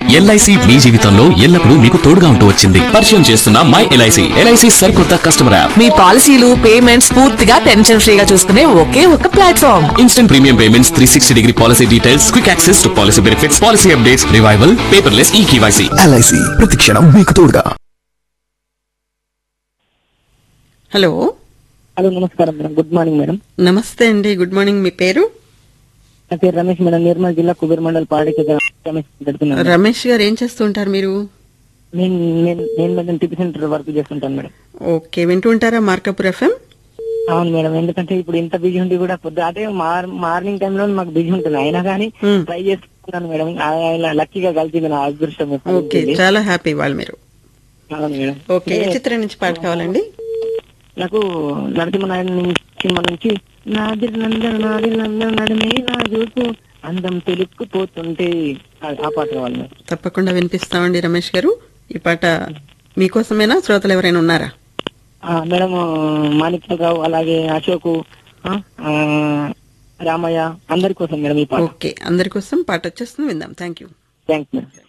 LIC మీ జీవితంలో ఎల్లప్పుడూ మీకు తోడుగా ఉంటూ వచ్చింది పరిచయం చేస్తున్న మై ఎల్ఐసి ఎల్ఐసి సరికొత్త కస్టమర్ యాప్ మీ పాలసీలు పేమెంట్స్ పూర్తిగా టెన్షన్ ఫ్రీగా చూసుకునే ఒకే ఒక platform instant premium payments three sixty degree policy details quick access to policy benefits policy updates revival paperless e KYC LIC ప్రతిక్షణం మీకు తోడుగా హలో హలో నమస్కారం మేడం గుడ్ మార్నింగ్ మేడం నమస్తే అండి గుడ్ మార్నింగ్ మీ పేరు నా పేరు రమేష్ మేడం నిర్మల్ జిల్లా కుబేర్ మండల్ పాడిక రమేష్ పెడుతున్నాను రమేష్ గారు ఏం చేస్తూ ఉంటారు మీరు నేను నేను నేను మేడం టిపి సెంటర్ వర్క్ చేస్తుంటాను మేడం ఓకే వింటూ ఉంటారా మార్కపూర్ ఎఫ్ఎం అవును మేడం ఎందుకంటే ఇప్పుడు ఇంత బిజీ ఉండి కూడా పొద్దు అదే మార్- మార్నింగ్ టైంలో మాకు బిజీ ఉంటుంది అయినా కానీ Hmm. ట్రై చేస్తున్నాను మేడం ఆయన లక్కీగా కలిసింది నా అదృష్టం ఎప్పుడు ఓకే ఉంటుంది. చాలా హ్యాపీ వాళ్ళు మీరు అవును మేడం ఓకే ఏ చిత్రం నుంచి పాట కావాలండి నాకు నరసింహనారాయణ నుంచి సినిమా నుంచి నాది నందన నాది నందన నడిమే నా చూపు అందం తెలుక్కుపోతుంటే ఆ- ఆ పాట కావాలి మేడం తప్పకుండా వినిపిస్తామండి రమేష్ గారు ఈ పాట మీకోసమేనా శ్రోతలు ఎవరైనా ఉన్నారా ఆ, మేడం మాణిక్యరావు అలాగే అశోక్ ఆ, ఆ, రామయ్య అందరి కోసం మేడం ఈ పాట ఓకే అందరి కోసం పాట వచ్చేస్తుంది విందాం థ్యాంక్ యూ థ్యాంక్స్ మేడం